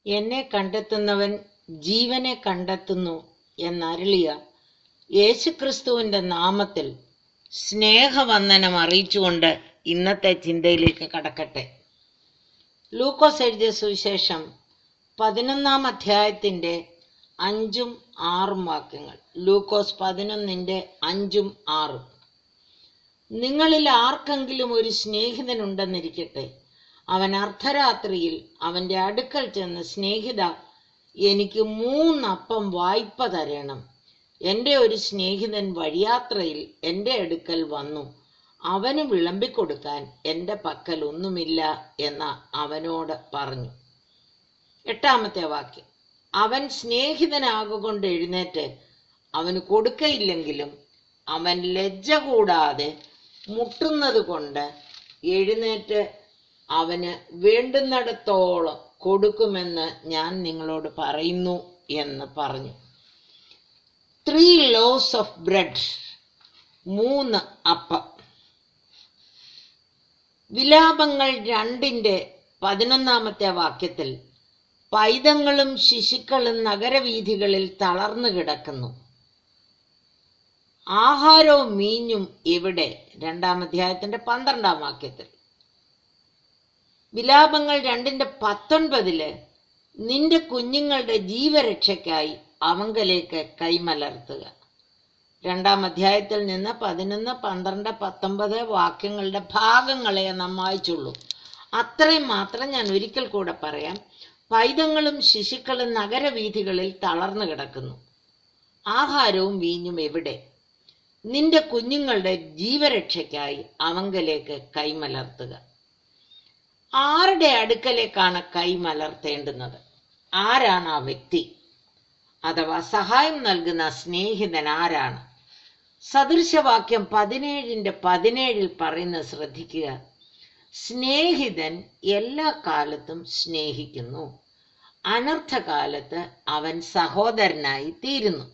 എന്നെ കണ്ടെത്തുന്നവൻ ജീവനെ കണ്ടെത്തുന്നു എന്നരുളിയ യേശുക്രിസ്തുവിന്റെ നാമത്തിൽ സ്നേഹവന്ദനം അറിയിച്ചുകൊണ്ട് ഇന്നത്തെ ചിന്തയിലേക്ക് കടക്കട്ടെ ലൂക്കോസ് എഴുതിയ സുവിശേഷം പതിനൊന്നാം അധ്യായത്തിന്റെ അഞ്ചും ആറും വാക്യങ്ങൾ ലൂക്കോസ് പതിനൊന്നിന്റെ അഞ്ചും ആറും നിങ്ങളിൽ ആർക്കെങ്കിലും ഒരു സ്നേഹിതനുണ്ടെന്നിരിക്കട്ടെ അവൻ അർദ്ധരാത്രിയിൽ അവന്റെ അടുക്കൽ ചെന്ന് സ്നേഹിത എനിക്ക് മൂന്നപ്പം വായ്പ തരണം എൻ്റെ ഒരു സ്നേഹിതൻ വഴിയാത്രയിൽ എൻ്റെ അടുക്കൽ വന്നു അവന് വിളമ്പിക്കൊടുക്കാൻ എൻ്റെ പക്കൽ ഒന്നുമില്ല എന്ന് അവനോട് പറഞ്ഞു എട്ടാമത്തെ വാക്യം അവൻ സ്നേഹിതനാകൊണ്ട് എഴുന്നേറ്റ് അവന് കൊടുക്കയില്ലെങ്കിലും അവൻ ലജ്ജ കൂടാതെ മുട്ടുന്നത് കൊണ്ട് എഴുന്നേറ്റ് അവന് വേണ്ടുന്നിടത്തോളം കൊടുക്കുമെന്ന് ഞാൻ നിങ്ങളോട് പറയുന്നു എന്ന് പറഞ്ഞു ത്രീ ലോസ് ഓഫ് ബ്രെഡ് മൂന്ന് അപ്പം വിലാപങ്ങൾ രണ്ടിന്റെ പതിനൊന്നാമത്തെ വാക്യത്തിൽ പൈതങ്ങളും ശിശുക്കളും നഗരവീഥികളിൽ തളർന്നു കിടക്കുന്നു ആഹാരവും മീഞ്ഞും എവിടെ രണ്ടാം അധ്യായത്തിന്റെ പന്ത്രണ്ടാം വാക്യത്തിൽ വിലാപങ്ങൾ രണ്ടിന്റെ പത്തൊൻപതില് നിന്റെ കുഞ്ഞുങ്ങളുടെ ജീവരക്ഷയ്ക്കായി അവങ്കലേക്ക് കൈമലർത്തുക രണ്ടാം അധ്യായത്തിൽ നിന്ന് പതിനൊന്ന് പന്ത്രണ്ട് പത്തൊമ്പത് വാക്യങ്ങളുടെ ഭാഗങ്ങളെ നാം വായിച്ചുള്ളൂ അത്രയും മാത്രം ഞാൻ ഒരിക്കൽ കൂടെ പറയാം പൈതങ്ങളും ശിശുക്കളും നഗരവീഥികളിൽ തളർന്നു കിടക്കുന്നു ആഹാരവും വീഞ്ഞും എവിടെ നിന്റെ കുഞ്ഞുങ്ങളുടെ ജീവരക്ഷയ്ക്കായി അവങ്കലേക്ക് കൈമലർത്തുക ആരുടെ അടുക്കലേക്കാണ് കൈമലർത്തേണ്ടുന്നത് ആരാണ് ആ വ്യക്തി അഥവാ സഹായം നൽകുന്ന സ്നേഹിതൻ ആരാണ് സദൃശവാക്യം പതിനേഴിന്റെ പതിനേഴിൽ പറയുന്നത് ശ്രദ്ധിക്കുക സ്നേഹിതൻ എല്ലാ കാലത്തും സ്നേഹിക്കുന്നു അനർത്ഥകാലത്ത് അവൻ സഹോദരനായി തീരുന്നു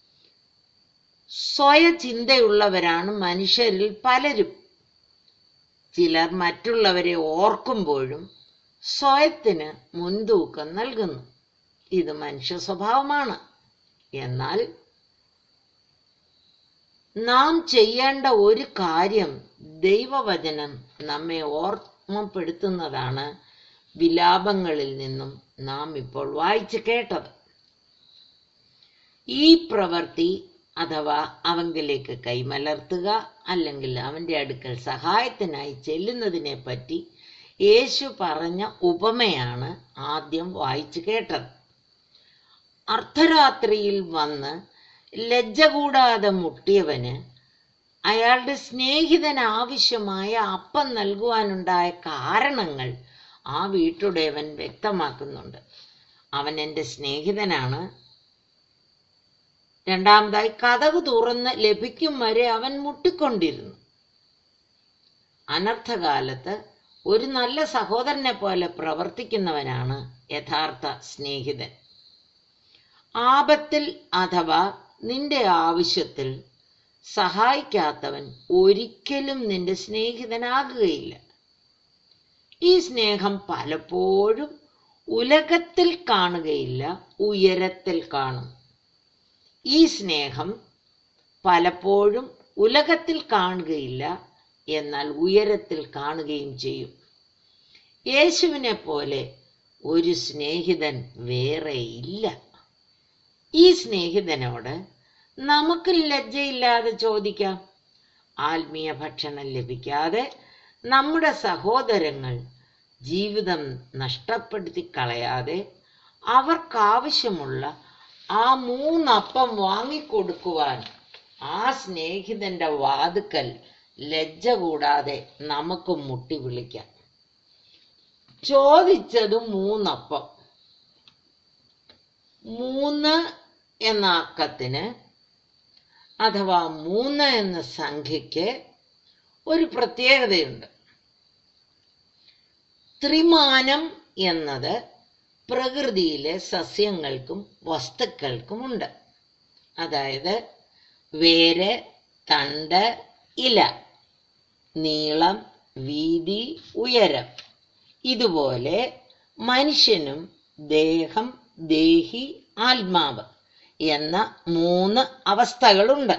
സ്വയചിന്തയുള്ളവരാണ് മനുഷ്യരിൽ പലരും ചിലർ മറ്റുള്ളവരെ ഓർക്കുമ്പോഴും സ്വയത്തിന് മുൻതൂക്കം നൽകുന്നു ഇത് മനുഷ്യ സ്വഭാവമാണ് എന്നാൽ നാം ചെയ്യേണ്ട ഒരു കാര്യം ദൈവവചനം നമ്മെ ഓർമ്മപ്പെടുത്തുന്നതാണ് വിലാപങ്ങളിൽ നിന്നും നാം ഇപ്പോൾ വായിച്ചു കേട്ടത് ഈ പ്രവൃത്തി അഥവാ അവങ്കിലേക്ക് കൈമലർത്തുക അല്ലെങ്കിൽ അവന്റെ അടുക്കൽ സഹായത്തിനായി ചെല്ലുന്നതിനെ പറ്റി യേശു പറഞ്ഞ ഉപമയാണ് ആദ്യം വായിച്ചു കേട്ടത് അർദ്ധരാത്രിയിൽ വന്ന് ലജ്ജ കൂടാതെ മുട്ടിയവന് അയാളുടെ സ്നേഹിതന് ആവശ്യമായ അപ്പം നൽകുവാനുണ്ടായ കാരണങ്ങൾ ആ വീട്ടുടേവൻ വ്യക്തമാക്കുന്നുണ്ട് അവൻ എൻ്റെ സ്നേഹിതനാണ് രണ്ടാമതായി കഥക് തുറന്ന് ലഭിക്കും വരെ അവൻ മുട്ടിക്കൊണ്ടിരുന്നു അനർത്ഥകാലത്ത് ഒരു നല്ല സഹോദരനെ പോലെ പ്രവർത്തിക്കുന്നവനാണ് യഥാർത്ഥ സ്നേഹിതൻ ആപത്തിൽ അഥവാ നിന്റെ ആവശ്യത്തിൽ സഹായിക്കാത്തവൻ ഒരിക്കലും നിന്റെ സ്നേഹിതനാകുകയില്ല ഈ സ്നേഹം പലപ്പോഴും ഉലകത്തിൽ കാണുകയില്ല ഉയരത്തിൽ കാണും ഈ സ്നേഹം പലപ്പോഴും ഉലകത്തിൽ കാണുകയില്ല എന്നാൽ ഉയരത്തിൽ കാണുകയും ചെയ്യും യേശുവിനെ പോലെ ഒരു സ്നേഹിതൻ വേറെ ഇല്ല ഈ സ്നേഹിതനോട് നമുക്ക് ലജ്ജയില്ലാതെ ചോദിക്കാം ആത്മീയ ഭക്ഷണം ലഭിക്കാതെ നമ്മുടെ സഹോദരങ്ങൾ ജീവിതം നഷ്ടപ്പെടുത്തി കളയാതെ അവർക്കാവശ്യമുള്ള ആ മൂന്നപ്പം വാങ്ങിക്കൊടുക്കുവാൻ ആ സ്നേഹിതന്റെ വാതുക്കൽ ലജ്ജ കൂടാതെ നമുക്ക് മുട്ടി വിളിക്കാം ചോദിച്ചത് മൂന്നപ്പം മൂന്ന് എന്ന അക്കത്തിന് അഥവാ മൂന്ന് എന്ന സംഖ്യയ്ക്ക് ഒരു പ്രത്യേകതയുണ്ട് ത്രിമാനം എന്നത് പ്രകൃതിയിലെ സസ്യങ്ങൾക്കും വസ്തുക്കൾക്കുമുണ്ട് അതായത് വേര് തണ്ട് ഇല നീളം വീതി ഉയരം ഇതുപോലെ മനുഷ്യനും ദേഹം ദേഹി ആത്മാവ് എന്ന മൂന്ന് അവസ്ഥകളുണ്ട്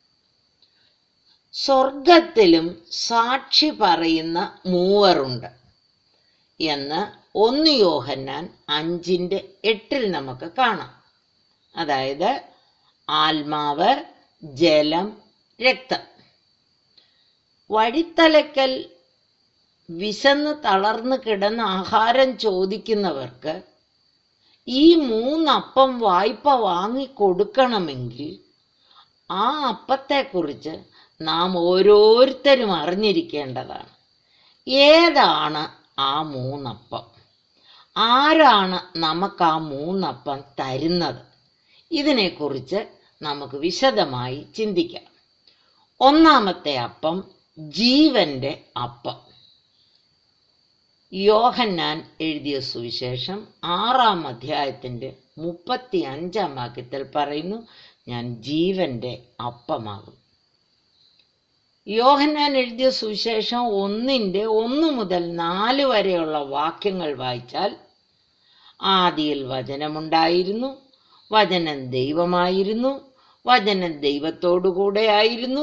സ്വർഗത്തിലും സാക്ഷി പറയുന്ന മൂവറുണ്ട് എന്ന് ഒന്ന് യോഹന്നാൻ അഞ്ചിന്റെ എട്ടിൽ നമുക്ക് കാണാം അതായത് ആത്മാവ് ജലം രക്തം വഴിത്തലക്കൽ വിശന്ന് തളർന്നു കിടന്ന് ആഹാരം ചോദിക്കുന്നവർക്ക് ഈ മൂന്നപ്പം വായ്പ വാങ്ങിക്കൊടുക്കണമെങ്കിൽ ആ അപ്പത്തെക്കുറിച്ച് നാം ഓരോരുത്തരും അറിഞ്ഞിരിക്കേണ്ടതാണ് ഏതാണ് ആ മൂന്നപ്പം ആരാണ് നമുക്ക് ആ മൂന്നപ്പം തരുന്നത് ഇതിനെക്കുറിച്ച് നമുക്ക് വിശദമായി ചിന്തിക്കാം ഒന്നാമത്തെ അപ്പം ജീവന്റെ അപ്പം യോഹന്നാൻ എഴുതിയ സുവിശേഷം ആറാം അധ്യായത്തിന്റെ മുപ്പത്തി അഞ്ചാം വാക്യത്തിൽ പറയുന്നു ഞാൻ ജീവന്റെ അപ്പമാകും യോഹന്നാൻ എഴുതിയ സുവിശേഷം ഒന്നിന്റെ ഒന്ന് മുതൽ നാല് വരെയുള്ള വാക്യങ്ങൾ വായിച്ചാൽ ആദിയിൽ വചനമുണ്ടായിരുന്നു വചനം ദൈവമായിരുന്നു വചനം ദൈവത്തോടുകൂടെ ആയിരുന്നു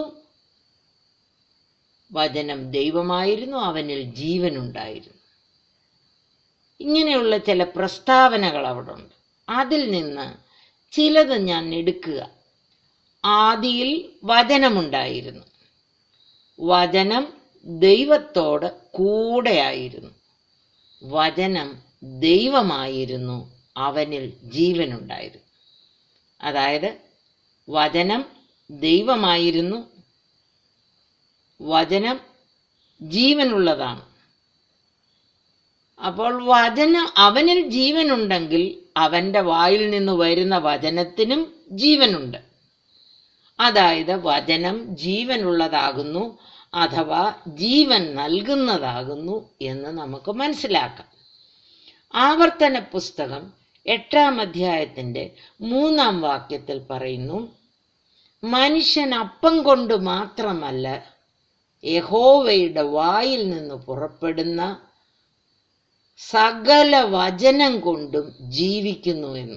വചനം ദൈവമായിരുന്നു അവനിൽ ജീവനുണ്ടായിരുന്നു ഇങ്ങനെയുള്ള ചില പ്രസ്താവനകൾ അവിടെ ഉണ്ട് അതിൽ നിന്ന് ചിലത് ഞാൻ എടുക്കുക ആദിയിൽ വചനമുണ്ടായിരുന്നു വചനം ദൈവത്തോട് കൂടെയായിരുന്നു വചനം ദൈവമായിരുന്നു അവനിൽ ജീവനുണ്ടായിരുന്നു അതായത് വചനം ദൈവമായിരുന്നു വചനം ജീവനുള്ളതാണ് അപ്പോൾ വചനം അവനിൽ ജീവനുണ്ടെങ്കിൽ അവന്റെ വായിൽ നിന്ന് വരുന്ന വചനത്തിനും ജീവനുണ്ട് അതായത് വചനം ജീവനുള്ളതാകുന്നു അഥവാ ജീവൻ നൽകുന്നതാകുന്നു എന്ന് നമുക്ക് മനസ്സിലാക്കാം ആവർത്തന പുസ്തകം എട്ടാം അധ്യായത്തിന്റെ മൂന്നാം വാക്യത്തിൽ പറയുന്നു മനുഷ്യൻ അപ്പം കൊണ്ട് മാത്രമല്ല യഹോവയുടെ വായിൽ നിന്ന് പുറപ്പെടുന്ന സകല വചനം കൊണ്ടും ജീവിക്കുന്നു എന്ന്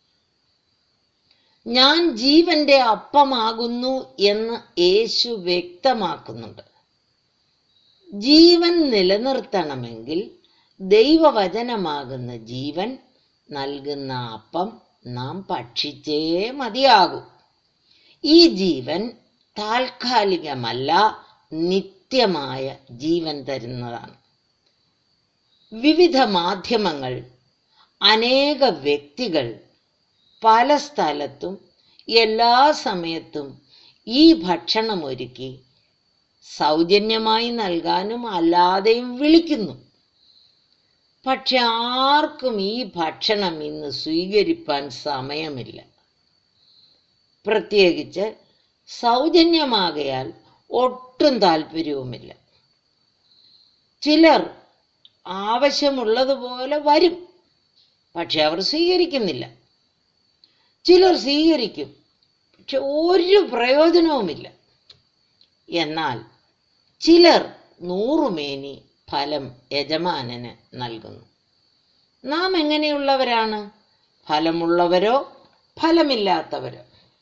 ഞാൻ ജീവന്റെ അപ്പമാകുന്നു എന്ന് യേശു വ്യക്തമാക്കുന്നുണ്ട് ജീവൻ നിലനിർത്തണമെങ്കിൽ ദൈവവചനമാകുന്ന ജീവൻ നൽകുന്ന അപ്പം നാം ഭക്ഷിച്ചേ മതിയാകൂ ഈ ജീവൻ താൽക്കാലികമല്ല നിത്യമായ ജീവൻ തരുന്നതാണ് വിവിധ മാധ്യമങ്ങൾ അനേക വ്യക്തികൾ പല സ്ഥലത്തും എല്ലാ സമയത്തും ഈ ഭക്ഷണം ഒരുക്കി സൗജന്യമായി നൽകാനും അല്ലാതെയും വിളിക്കുന്നു പക്ഷെ ആർക്കും ഈ ഭക്ഷണം ഇന്ന് സ്വീകരിപ്പാൻ സമയമില്ല പ്രത്യേകിച്ച് സൗജന്യമാകയാൽ ഒട്ടും താല്പര്യവുമില്ല ചിലർ ആവശ്യമുള്ളതുപോലെ വരും പക്ഷെ അവർ സ്വീകരിക്കുന്നില്ല ചിലർ സ്വീകരിക്കും പക്ഷെ ഒരു പ്രയോജനവുമില്ല എന്നാൽ ചിലർ നൂറുമേനി ഫലം യജമാനന് നൽകുന്നു നാം എങ്ങനെയുള്ളവരാണ് ഫലമുള്ളവരോ ഫലമില്ലാത്തവരോ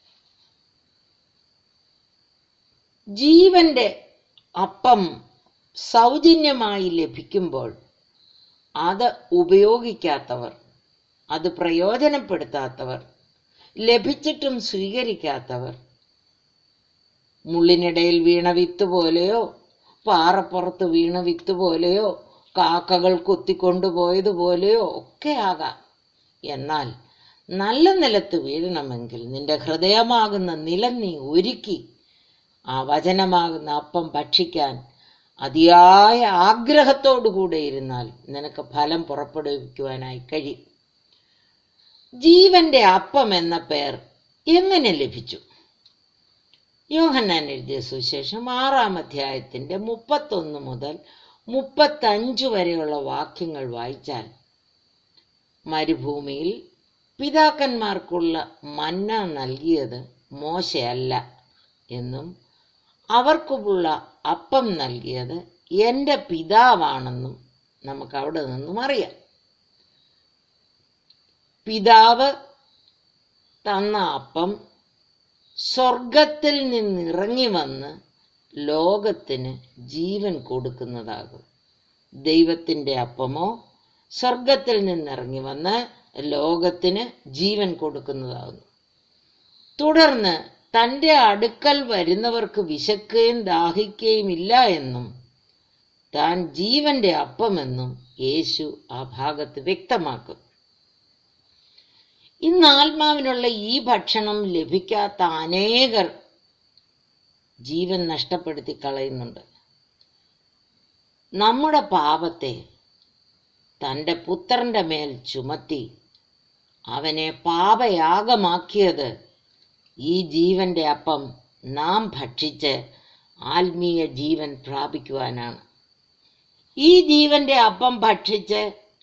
ജീവന്റെ അപ്പം സൗജന്യമായി ലഭിക്കുമ്പോൾ അത് ഉപയോഗിക്കാത്തവർ അത് പ്രയോജനപ്പെടുത്താത്തവർ ലഭിച്ചിട്ടും സ്വീകരിക്കാത്തവർ മുള്ളിനിടയിൽ വീണ വിത്ത് പോലെയോ പാറപ്പുറത്ത് വീണ വിത്ത് പോലെയോ കാക്കകൾ കുത്തിക്കൊണ്ടുപോയതുപോലെയോ ഒക്കെ ആകാം എന്നാൽ നല്ല നിലത്ത് വീഴണമെങ്കിൽ നിന്റെ ഹൃദയമാകുന്ന നിലം നീ ഒരുക്കി ആ വചനമാകുന്ന അപ്പം ഭക്ഷിക്കാൻ അതിയായ ആഗ്രഹത്തോടുകൂടെ ഇരുന്നാൽ നിനക്ക് ഫലം പുറപ്പെടുവിക്കുവാനായി കഴിയും ജീവന്റെ അപ്പം എന്ന പേർ എങ്ങനെ ലഭിച്ചു യോഹന്നാൻ എഴുതിയ സുശേഷം ആറാം അധ്യായത്തിന്റെ മുപ്പത്തൊന്ന് മുതൽ മുപ്പത്തഞ്ച് വരെയുള്ള വാക്യങ്ങൾ വായിച്ചാൽ മരുഭൂമിയിൽ പിതാക്കന്മാർക്കുള്ള മന്ന നൽകിയത് മോശയല്ല എന്നും അവർക്കുള്ള അപ്പം നൽകിയത് എൻ്റെ പിതാവാണെന്നും നമുക്ക് അവിടെ നിന്നും അറിയാം പിതാവ് തന്ന അപ്പം സ്വർഗത്തിൽ നിന്നിറങ്ങി വന്ന് ലോകത്തിന് ജീവൻ കൊടുക്കുന്നതാകും ദൈവത്തിന്റെ അപ്പമോ സ്വർഗത്തിൽ നിന്നിറങ്ങി വന്ന് ലോകത്തിന് ജീവൻ കൊടുക്കുന്നതാകുന്നു തുടർന്ന് തന്റെ അടുക്കൽ വരുന്നവർക്ക് വിശക്കുകയും ദാഹിക്കുകയും ഇല്ല എന്നും താൻ ജീവന്റെ അപ്പമെന്നും യേശു ആ ഭാഗത്ത് വ്യക്തമാക്കും ഇന്ന് ആത്മാവിനുള്ള ഈ ഭക്ഷണം ലഭിക്കാത്ത അനേകർ ജീവൻ നഷ്ടപ്പെടുത്തി കളയുന്നുണ്ട് നമ്മുടെ പാപത്തെ തന്റെ പുത്രന്റെ മേൽ ചുമത്തി അവനെ പാപയാഗമാക്കിയത് ഈ ജീവന്റെ അപ്പം നാം ഭക്ഷിച്ച് ആത്മീയ ജീവൻ പ്രാപിക്കുവാനാണ് ഈ ജീവന്റെ അപ്പം ഭക്ഷിച്ച്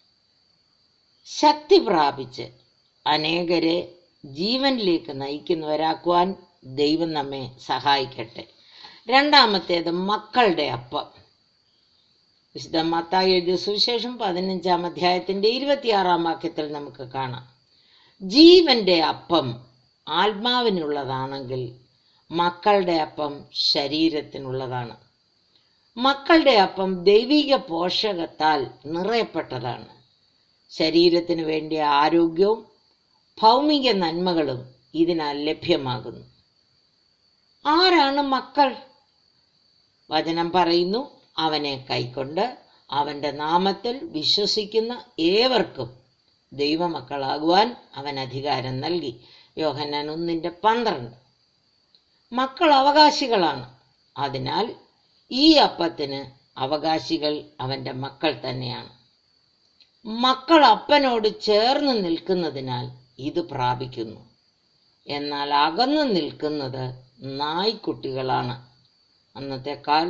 ശക്തി പ്രാപിച്ച് അനേകരെ ജീവനിലേക്ക് നയിക്കുന്നവരാക്കുവാൻ ദൈവം നമ്മെ സഹായിക്കട്ടെ രണ്ടാമത്തേത് മക്കളുടെ അപ്പം വിശുദ്ധ മത്തായി എഴുതിയ സുവിശേഷം പതിനഞ്ചാം അധ്യായത്തിന്റെ ഇരുപത്തിയാറാം വാക്യത്തിൽ നമുക്ക് കാണാം ജീവന്റെ അപ്പം ആത്മാവിനുള്ളതാണെങ്കിൽ മക്കളുടെ അപ്പം ശരീരത്തിനുള്ളതാണ് മക്കളുടെ അപ്പം ദൈവിക പോഷകത്താൽ നിറയപ്പെട്ടതാണ് ശരീരത്തിന് വേണ്ടിയ ആരോഗ്യവും ഭൗമിക നന്മകളും ഇതിനാൽ ലഭ്യമാകുന്നു ആരാണ് മക്കൾ വചനം പറയുന്നു അവനെ കൈക്കൊണ്ട് അവന്റെ നാമത്തിൽ വിശ്വസിക്കുന്ന ഏവർക്കും ദൈവമക്കളാകുവാൻ അവൻ അധികാരം നൽകി യോഹന്നാൻ ഒന്നിന്റെ പന്ത്രണ്ട് മക്കൾ അവകാശികളാണ് അതിനാൽ ഈ അപ്പത്തിന് അവകാശികൾ അവന്റെ മക്കൾ തന്നെയാണ് മക്കൾ അപ്പനോട് ചേർന്ന് നിൽക്കുന്നതിനാൽ ഇത് പ്രാപിക്കുന്നു എന്നാൽ അകന്നു നിൽക്കുന്നത് നായ്ക്കുട്ടികളാണ് അന്നത്തെ കാൽ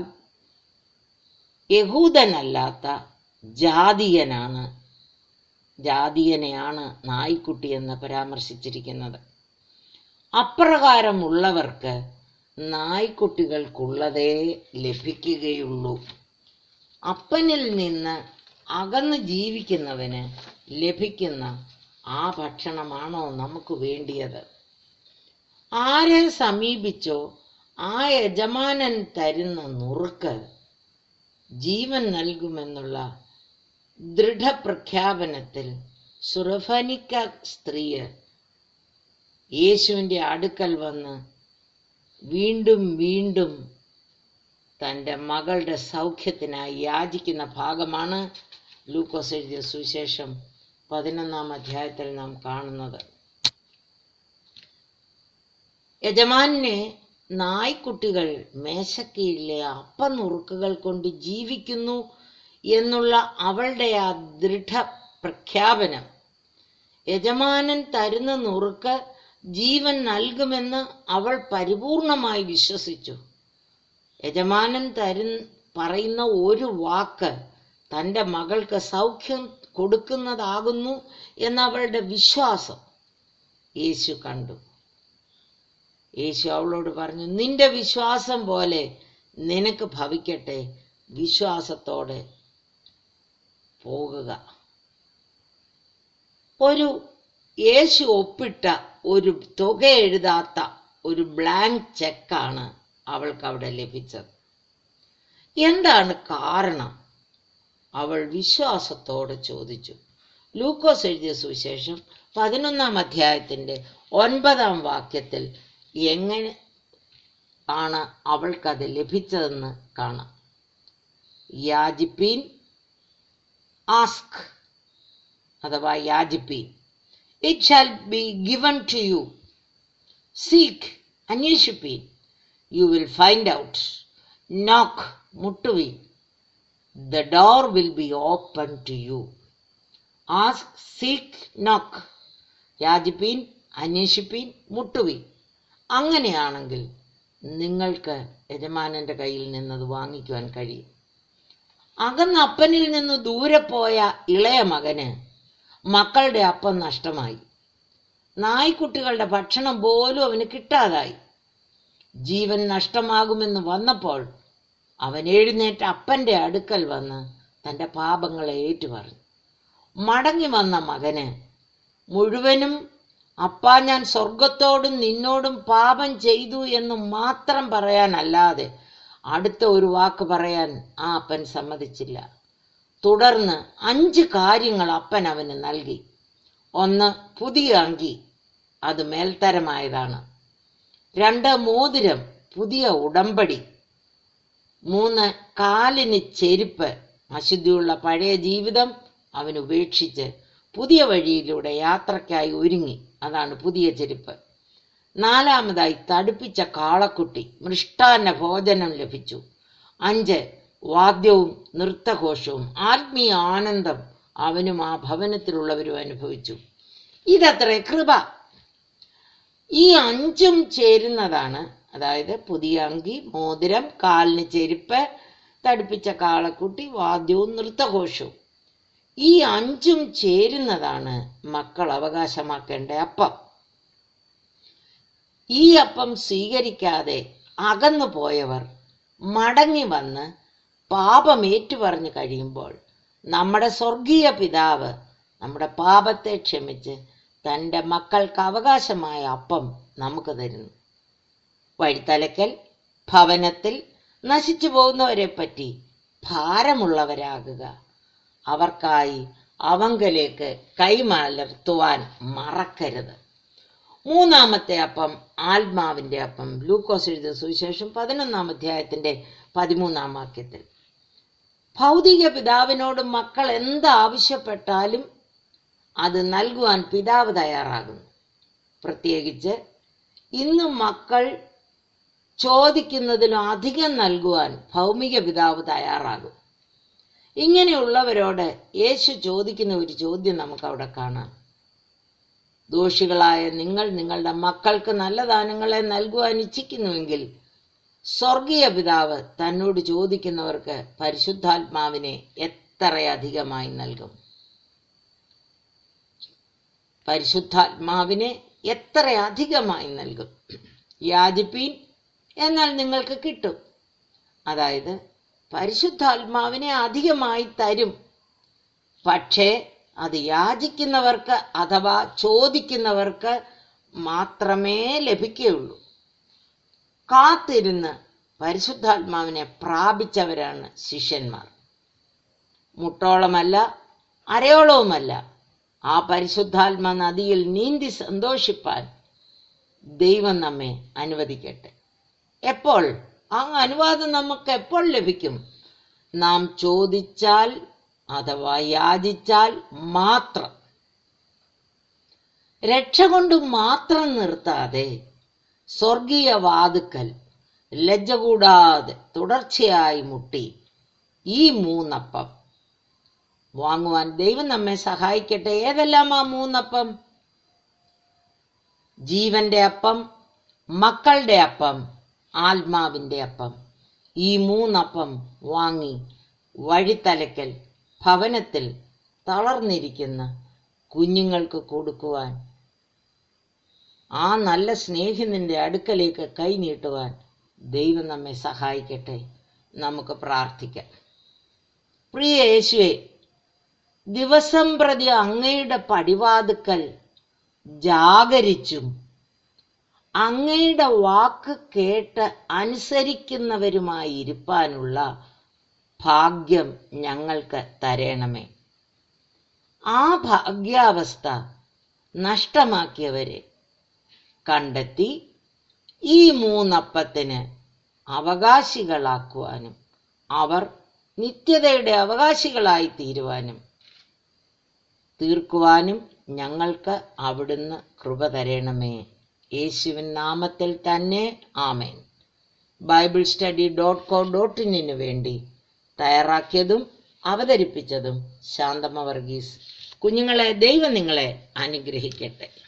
യഹൂദനല്ലാത്ത ജാതീയനാണ് ജാതീയനെയാണ് നായ്ക്കുട്ടി എന്ന് പരാമർശിച്ചിരിക്കുന്നത് അപ്രകാരമുള്ളവർക്ക് നായ്ക്കുട്ടികൾക്കുള്ളതേ ലഭിക്കുകയുള്ളൂ അപ്പനിൽ നിന്ന് അകന്ന് ജീവിക്കുന്നവന് ലഭിക്കുന്ന ആ ഭക്ഷണമാണോ നമുക്ക് വേണ്ടിയത് ആരെ സമീപിച്ചോ ആ യജമാനൻ തരുന്ന നുറുക്ക് ജീവൻ നൽകുമെന്നുള്ള ദൃഢപ്രഖ്യാപനത്തിൽ സുറഫനിക്ക സ്ത്രീയ് യേശുവിൻ്റെ അടുക്കൽ വന്ന് വീണ്ടും വീണ്ടും തൻ്റെ മകളുടെ സൗഖ്യത്തിനായി യാചിക്കുന്ന ഭാഗമാണ് ലൂക്കോസ് എഴുതിയ സുവിശേഷം പതിനൊന്നാം അധ്യായത്തിൽ നാം കാണുന്നത് യജമാനെ നായ്ക്കുട്ടികൾ മേശക്കീഴിലെ അപ്പനുറുക്കുകൾ കൊണ്ട് ജീവിക്കുന്നു എന്നുള്ള അവളുടെ ആ ദൃഢ പ്രഖ്യാപനം യജമാനൻ തരുന്ന നുറുക്ക് ജീവൻ നൽകുമെന്ന് അവൾ പരിപൂർണമായി വിശ്വസിച്ചു യജമാനൻ തരു പറയുന്ന ഒരു വാക്ക് തൻ്റെ മകൾക്ക് സൗഖ്യം കൊടുക്കുന്നതാകുന്നു എന്നവളുടെ വിശ്വാസം യേശു കണ്ടു യേശു അവളോട് പറഞ്ഞു നിന്റെ വിശ്വാസം പോലെ നിനക്ക് ഭവിക്കട്ടെ വിശ്വാസത്തോടെ പോകുക ഒരു യേശു ഒപ്പിട്ട ഒരു തുക എഴുതാത്ത ഒരു ബ്ലാങ്ക് ചെക്കാണ് അവൾക്ക് അവിടെ ലഭിച്ചത് എന്താണ് കാരണം അവൾ വിശ്വാസത്തോടെ ചോദിച്ചു ലൂക്കോസ് എഴുതിയ സുവിശേഷം പതിനൊന്നാം അധ്യായത്തിന്റെ ഒൻപതാം വാക്യത്തിൽ എങ്ങനെ ആണ് അവൾക്കത് ലഭിച്ചതെന്ന് കാണാം യാജിപ്പീൻ ആസ്ക് അഥവാ യാജിപ്പീൻ it shall be given to you seek അന്വേഷിപ്പീൻ you will find out knock മുട്ടുവീൻ the door will be open to you ask seek knock യാചിപ്പീൻ അന്വേഷിപ്പീൻ മുട്ടുവീൻ അങ്ങനെയാണെങ്കിൽ നിങ്ങൾക്ക് യജമാനന്റെ കയ്യിൽ നിന്നത് വാങ്ങിക്കുവാൻ കഴിയും അകന്ന് അപ്പനിൽ നിന്ന് ദൂരെ പോയ ഇളയ മകന് മക്കളുടെ അപ്പം നഷ്ടമായി നായ്ക്കുട്ടികളുടെ ഭക്ഷണം പോലും അവന് കിട്ടാതായി ജീവൻ നഷ്ടമാകുമെന്ന് വന്നപ്പോൾ അവൻ എഴുന്നേറ്റ് അപ്പന്റെ അടുക്കൽ വന്ന് തന്റെ പാപങ്ങളെ ഏറ്റുപറഞ്ഞു മടങ്ങി വന്ന മകന് മുഴുവനും അപ്പാ ഞാൻ സ്വർഗത്തോടും നിന്നോടും പാപം ചെയ്തു എന്ന് മാത്രം പറയാനല്ലാതെ അടുത്ത ഒരു വാക്ക് പറയാൻ ആ അപ്പൻ സമ്മതിച്ചില്ല തുടർന്ന് അഞ്ച് കാര്യങ്ങൾ അപ്പൻ അവന് നൽകി ഒന്ന് പുതിയ അങ്കി അത് മേൽത്തരമായതാണ് രണ്ട് മോതിരം പുതിയ ഉടമ്പടി മൂന്ന് കാലിന് ചെരുപ്പ് അശുദ്ധിയുള്ള പഴയ ജീവിതം അവൻ ഉപേക്ഷിച്ച് പുതിയ വഴിയിലൂടെ യാത്രയ്ക്കായി ഒരുങ്ങി അതാണ് പുതിയ ചെരുപ്പ് നാലാമതായി തടുപ്പിച്ച കാളക്കുട്ടി മൃഷ്ടാന്ന ഭോജനം ലഭിച്ചു അഞ്ച് വാദ്യവും നൃത്തഘോഷവും ആത്മീയ ആനന്ദം അവനും ആ ഭവനത്തിലുള്ളവരും അനുഭവിച്ചു ഇതത്രേ കൃപ ഈ അഞ്ചും ചേരുന്നതാണ് അതായത് പുതിയ അങ്കി മോതിരം കാലിന് ചെരുപ്പ് തടുപ്പിച്ച കാളക്കുട്ടി വാദ്യവും നൃത്തഘോഷവും ഈ അഞ്ചും ചേരുന്നതാണ് മക്കൾ അവകാശമാക്കേണ്ട അപ്പം ഈ അപ്പം സ്വീകരിക്കാതെ അകന്നു പോയവർ മടങ്ങി വന്ന് പാപം ഏറ്റുപറഞ്ഞു കഴിയുമ്പോൾ നമ്മുടെ സ്വർഗീയ പിതാവ് നമ്മുടെ പാപത്തെ ക്ഷമിച്ച് തൻ്റെ മക്കൾക്ക് അവകാശമായ അപ്പം നമുക്ക് തരുന്നു വഴിത്തലക്കൽ ഭവനത്തിൽ നശിച്ചു പോകുന്നവരെ പറ്റി ഭാരമുള്ളവരാകുക അവർക്കായി അവങ്കലേക്ക് കൈമലർത്തുവാൻ മറക്കരുത് മൂന്നാമത്തെ അപ്പം ആത്മാവിന്റെ അപ്പം ലൂക്കോസ് എഴുതിയ സുവിശേഷം പതിനൊന്നാം അധ്യായത്തിന്റെ പതിമൂന്നാം വാക്യത്തിൽ ഭൗതിക പിതാവിനോട് മക്കൾ എന്ത് ആവശ്യപ്പെട്ടാലും അത് നൽകുവാൻ പിതാവ് തയ്യാറാകുന്നു പ്രത്യേകിച്ച് ഇന്ന് മക്കൾ ചോദിക്കുന്നതിലും അധികം നൽകുവാൻ ഭൗമിക പിതാവ് തയ്യാറാകും ഇങ്ങനെയുള്ളവരോട് യേശു ചോദിക്കുന്ന ഒരു ചോദ്യം നമുക്ക് അവിടെ കാണാം ദോഷികളായ നിങ്ങൾ നിങ്ങളുടെ മക്കൾക്ക് നല്ല ദാനങ്ങളെ നൽകുവാൻ ഇച്ഛിക്കുന്നുവെങ്കിൽ സ്വർഗീയ പിതാവ് തന്നോട് ചോദിക്കുന്നവർക്ക് പരിശുദ്ധാത്മാവിനെ എത്രയധികമായി നൽകും പരിശുദ്ധാത്മാവിനെ എത്ര അധികമായി നൽകും യാചിപ്പീൻ എന്നാൽ നിങ്ങൾക്ക് കിട്ടും അതായത് പരിശുദ്ധാത്മാവിനെ അധികമായി തരും പക്ഷേ അത് യാചിക്കുന്നവർക്ക് അഥവാ ചോദിക്കുന്നവർക്ക് മാത്രമേ ലഭിക്കുകയുള്ളൂ കാത്തിരുന്ന് പരിശുദ്ധാത്മാവിനെ പ്രാപിച്ചവരാണ് ശിഷ്യന്മാർ മുട്ടോളമല്ല അരയോളവുമല്ല ആ പരിശുദ്ധാത്മ നദിയിൽ നീന്തി സന്തോഷിപ്പാൻ ദൈവം നമ്മെ അനുവദിക്കട്ടെ എപ്പോൾ ആ അനുവാദം നമുക്ക് എപ്പോൾ ലഭിക്കും നാം ചോദിച്ചാൽ അഥവാ യാചിച്ചാൽ മാത്രം രക്ഷ കൊണ്ട് മാത്രം നിർത്താതെ സ്വർഗീയ വാതുക്കൽ ലജ്ജ കൂടാതെ തുടർച്ചയായി മുട്ടി ഈ മൂന്നപ്പം വാങ്ങുവാൻ ദൈവം നമ്മെ സഹായിക്കട്ടെ ഏതെല്ലാം ആ മൂന്നപ്പം ജീവന്റെ അപ്പം മക്കളുടെ അപ്പം ആത്മാവിന്റെ അപ്പം ഈ മൂന്നപ്പം വാങ്ങി വഴിത്തലക്കൽ ഭവനത്തിൽ തളർന്നിരിക്കുന്ന കുഞ്ഞുങ്ങൾക്ക് കൊടുക്കുവാൻ ആ നല്ല സ്നേഹിതന്റെ അടുക്കലേക്ക് കൈ നീട്ടുവാൻ ദൈവം നമ്മെ സഹായിക്കട്ടെ നമുക്ക് പ്രാർത്ഥിക്കാം പ്രിയ യേശുവെ ദിവസം പ്രതി അങ്ങയുടെ പടിവാതുക്കൽ ജാഗരിച്ചും അങ്ങയുടെ വാക്ക് കേട്ട് അനുസരിക്കുന്നവരുമായി ഇരുപ്പാനുള്ള ഭാഗ്യം ഞങ്ങൾക്ക് തരണമേ ആ ഭാഗ്യാവസ്ഥ നഷ്ടമാക്കിയവരെ കണ്ടെത്തി ഈ മൂന്നപ്പത്തിന് അവകാശികളാക്കുവാനും അവർ നിത്യതയുടെ അവകാശികളായി തീരുവാനും തീർക്കുവാനും ഞങ്ങൾക്ക് അവിടുന്ന് കൃപ തരണമേ യേശുവിൻ നാമത്തിൽ തന്നെ ആമേൻ Bible study dot co dot ഇന്നിനു വേണ്ടി തയ്യാറാക്കിയതും അവതരിപ്പിച്ചതും ശാന്തമ വർഗീസ് കുഞ്ഞുങ്ങളെ ദൈവം നിങ്ങളെ അനുഗ്രഹിക്കട്ടെ